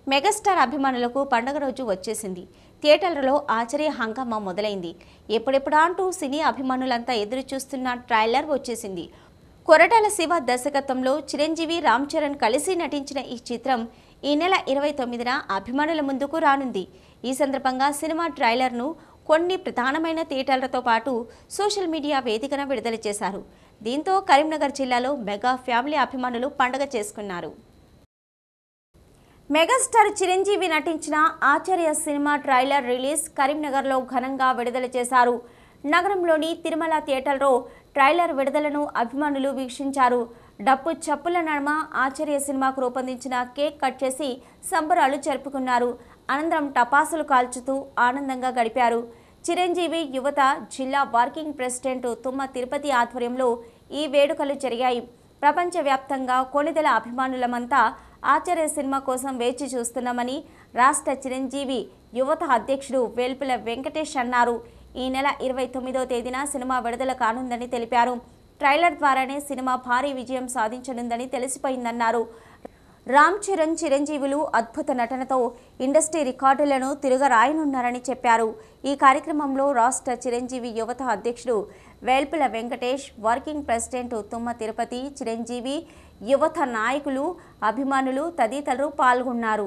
megastar అభిమానులకు పండగ రోజు వచ్చేసింది థియేటర్లలో ఆశ్చర్య హంగామా మొదలైంది ఎప్పుడెప్పుడా అంటూ సినీ అభిమానులంతా ఎదురు చూస్తున్న ట్రైలర్ వచ్చేసింది కొరటాల శివ దర్శకత్వంలో చిరంజీవి రామ్ చరణ్ కలిసి నటించిన ఈ చిత్రం ఈ నెల ఇరవై తొమ్మిదిన అభిమానుల ముందుకు రానుంది ఈ సందర్భంగా సినిమా ట్రైలర్ను కొన్ని ప్రధానమైన థియేటర్లతో పాటు సోషల్ మీడియా వేదికన విడుదల చేశారు దీంతో కరీంనగర్ జిల్లాలో మెగా ఫ్యామిలీ అభిమానులు పండగ చేసుకున్నారు మెగాస్టార్ చిరంజీవి నటించిన ఆచార్య సినిమా ట్రైలర్ రిలీజ్ కరీంనగర్లో ఘనంగా విడుదల చేశారు నగరంలోని తిరుమల థియేటర్లో ట్రైలర్ విడుదలను అభిమానులు వీక్షించారు డప్పు చప్పుల నడుమ ఆచార్య సినిమాకు రూపొందించిన కేక్ కట్ చేసి సంబరాలు జరుపుకున్నారు అనంతరం టపాసులు కాల్చుతూ ఆనందంగా గడిపారు చిరంజీవి యువత జిల్లా వర్కింగ్ ప్రెసిడెంట్ తుమ్మ తిరుపతి ఆధ్వర్యంలో ఈ వేడుకలు జరిగాయి ప్రపంచవ్యాప్తంగా కొనిదెల అభిమానులమంతా ఆచార్య సినిమా కోసం వేచి చూస్తున్నామని రాష్ట్ర చిరంజీవి యువత అధ్యక్షుడు వేల్పుల వెంకటేష్ అన్నారు ఈ నెల ఇరవై తొమ్మిదో తేదీన సినిమా విడుదల కానుందని తెలిపారు ట్రైలర్ ద్వారానే సినిమా భారీ విజయం సాధించనుందని తెలిసిపోయిందన్నారు రామ్ చరణ్ చిరంజీవులు అద్భుత నటనతో ఇండస్ట్రీ రికార్డులను తిరగరాయనున్నారని చెప్పారు ఈ కార్యక్రమంలో రాష్ట్ర చిరంజీవి యువత అధ్యక్షుడు వేల్పుల వెంకటేష్ వర్కింగ్ ప్రెసిడెంట్ తుమ్మ తిరుపతి చిరంజీవి యువత నాయకులు అభిమానులు తదితరులు పాల్గొన్నారు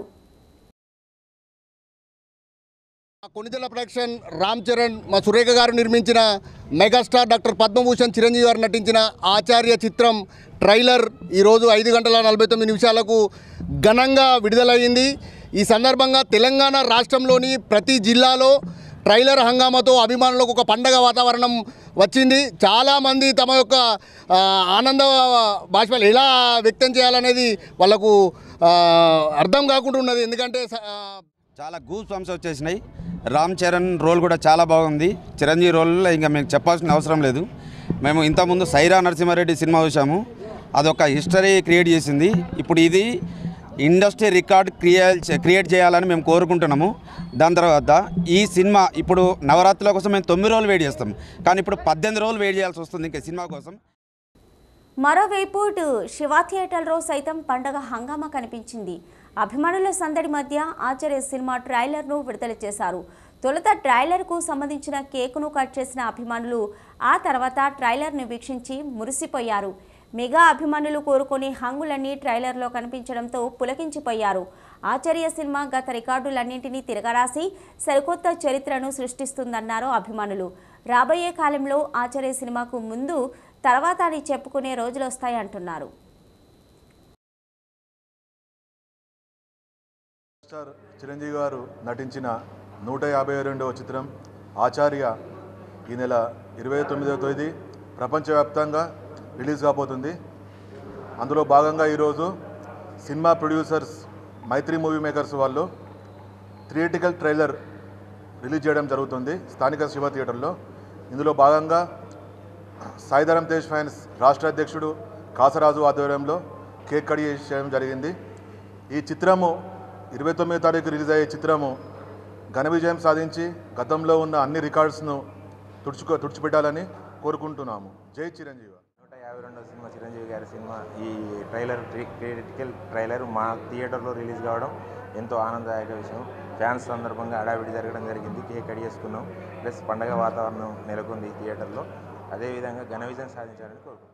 మా కొనిదెల ప్రొడక్షన్ రామ్ చరణ్ మా సురేఖ గారు నిర్మించిన మెగాస్టార్ డాక్టర్ పద్మభూషణ్ చిరంజీవి గారు నటించిన ఆచార్య చిత్రం ట్రైలర్ ఈరోజు ఐదు గంటల నలభై తొమ్మిది నిమిషాలకు ఘనంగా విడుదలయ్యింది ఈ సందర్భంగా తెలంగాణ రాష్ట్రంలోని ప్రతి జిల్లాలో ట్రైలర్ హంగామాతో అభిమానులకు ఒక పండగ వాతావరణం వచ్చింది చాలామంది తమ యొక్క ఆ, ఆనంద భాషలు ఎలా వ్యక్తం చేయాలనేది వాళ్ళకు ఆ, అర్థం కాకుండా ఉన్నది ఎందుకంటే స- ఆ, చాలా గూస్ బంప్స్ వచ్చేసినాయి రామ్ చరణ్ రోల్ కూడా చాలా బాగుంది చిరంజీవి రోల్లో ఇంకా మీకు చెప్పాల్సిన అవసరం లేదు మేము ఇంతకుముందు సైరా నరసింహారెడ్డి సినిమా చూసాము అదొక హిస్టరీ క్రియేట్ చేసింది ఇప్పుడు ఇది ఇండస్ట్రీ రికార్డ్ క్రియేట్ క్రియేట్ చేయాలని మేము కోరుకుంటున్నాము దాని తర్వాత ఈ సినిమా ఇప్పుడు నవరాత్రుల కోసం మేము తొమ్మిది రోజులు వెయిట్ చేస్తాం కానీ ఇప్పుడు పద్దెనిమిది రోజులు వెయిట్ చేయాల్సి వస్తుంది ఇంకా సినిమా కోసం మరోవైపు ఇటు శివ థియేటర్లో సైతం పండగ హంగామా కనిపించింది అభిమానుల సందడి మధ్య ఆచార్య సినిమా ట్రైలర్ను విడుదల చేశారు తొలుత ట్రైలర్కు సంబంధించిన కేకును కట్ చేసిన అభిమానులు ఆ తర్వాత ట్రైలర్ను వీక్షించి మురిసిపోయారు మెగా అభిమానులు కోరుకొని హంగులన్నీ ట్రైలర్లో కనిపించడంతో పులకించిపోయారు ఆచార్య సినిమా గత రికార్డులన్నింటినీ తిరగరాసి సరికొత్త చరిత్రను సృష్టిస్తుందన్నారు అభిమానులు రాబోయే కాలంలో ఆచార్య సినిమాకు ముందు తర్వాత అని చెప్పుకునే రోజులు వస్తాయంటున్నారు స్టార్ చిరంజీవి గారు నటించిన నూట యాభై రెండవ చిత్రం ఆచార్య ఈ నెల ఇరవై తొమ్మిదవ తేదీ ప్రపంచవ్యాప్తంగా రిలీజ్ కాబోతుంది అందులో భాగంగా ఈరోజు cinema producers Mythri movie makers వాళ్ళు థియేటికల్ ట్రైలర్ రిలీజ్ చేయడం జరుగుతుంది స్థానిక శివ థియేటర్లో ఇందులో భాగంగా సాయిధరం తేజ్ ఫ్యాన్స్ రాష్ట్ర అధ్యక్షుడు కాసరాజు ఆధ్వర్యంలో కేక్ కట్ చేసి చేయడం జరిగింది ఈ చిత్రము ఇరవై తొమ్మిదో తారీఖు రిలీజ్ అయ్యే చిత్రము ఘన విజయం సాధించి గతంలో ఉన్న అన్ని రికార్డ్స్ను తుడుచుకో తుడిచిపెట్టాలని కోరుకుంటున్నాము జై చిరంజీవి నూట యాభై రెండవ సినిమా చిరంజీవి గారి సినిమా ఈ ట్రైలర్ క్రిటికల్ ట్రైలర్ మా థియేటర్లో రిలీజ్ కావడం ఎంతో ఆనందదాయక విషయం ఫ్యాన్స్ సందర్భంగా హడావిడి జరగడం జరిగింది కేక్ కట్ చేసుకున్నాం ప్లస్ పండగ వాతావరణం నెలకొంది ఈ థియేటర్లో అదేవిధంగా ఘన విజయం సాధించాలని కోరుకుంటున్నాం